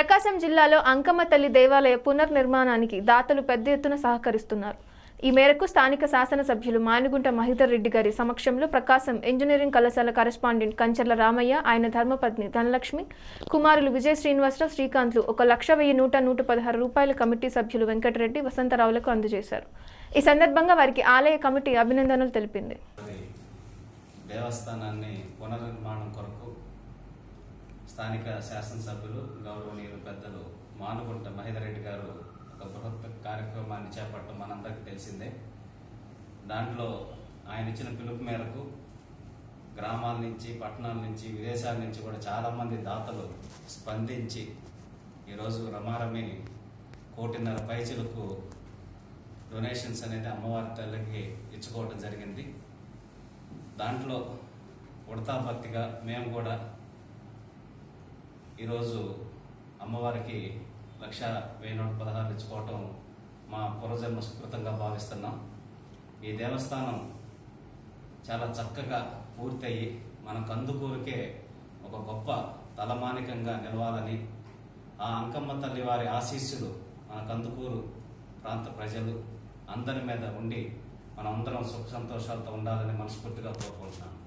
ప్రకాశం జిల్లాలో అంకమ్మ తల్లి దేవాలయ పునర్నిర్మాణానికి దాతలు పెద్ద ఎత్తున సహకరిస్తున్నారు ఈ మేరకు స్థానిక శాసనసభ్యులు మానుగుంట మహిధర్ రెడ్డి గారి సమక్షంలో ప్రకాశం ఇంజనీరింగ్ కళాశాల కరెస్పాండెంట్ కంచర్ల రామయ్య ఆయన ధర్మపత్ని ధనలక్ష్మి కుమారులు విజయ శ్రీనివాసరావు శ్రీకాంత్లు ఒక లక్ష వెయ్యి నూట నూట పదహారు రూపాయల కమిటీ సభ్యులు వెంకటరెడ్డి వసంతరావులకు అందజేశారు ఈ సందర్భంగా వారికి ఆలయ కమిటీ అభినందనలు తెలిపింది మరి దేవస్థానాన్ని పునర్నిర్మాణం కొరకు స్థానిక శాసనసభ్యులు గౌరవనీయులు పెద్దలు మానుగుంట మహిదరెడ్డి గారు ఒక బృహత్ కార్యక్రమాన్ని చేపట్టడం మనందరికీ తెలిసిందే దాంట్లో ఆయన ఇచ్చిన పిలుపు మేరకు గ్రామాల నుంచి పట్టణాల నుంచి విదేశాల నుంచి కూడా చాలామంది దాతలు స్పందించి ఈరోజు రమారమి కోటిన్నర పైచులకు డొనేషన్స్ అనేది అమ్మవారి తల్లికి ఇచ్చుకోవడం జరిగింది దాంట్లో ఉడతాభక్తిగా మేము కూడా ఈరోజు అమ్మవారికి లక్ష వెయ్యి నూట పదహారు ఇచ్చుకోవటం మా పూర్వజన్మ సుకృతంగా భావిస్తున్నాం ఈ దేవస్థానం చాలా చక్కగా పూర్తయి మన కందుకూరుకే ఒక గొప్ప తలమానికంగా నిలవాలని ఆ అంకమ్మ తల్లి వారి ఆశీస్సులు మన కందుకూరు ప్రాంత ప్రజలు అందరి మీద ఉండి మనమందరం సుఖ సంతోషాలతో ఉండాలని మనస్ఫూర్తిగా కోరుకుంటున్నాను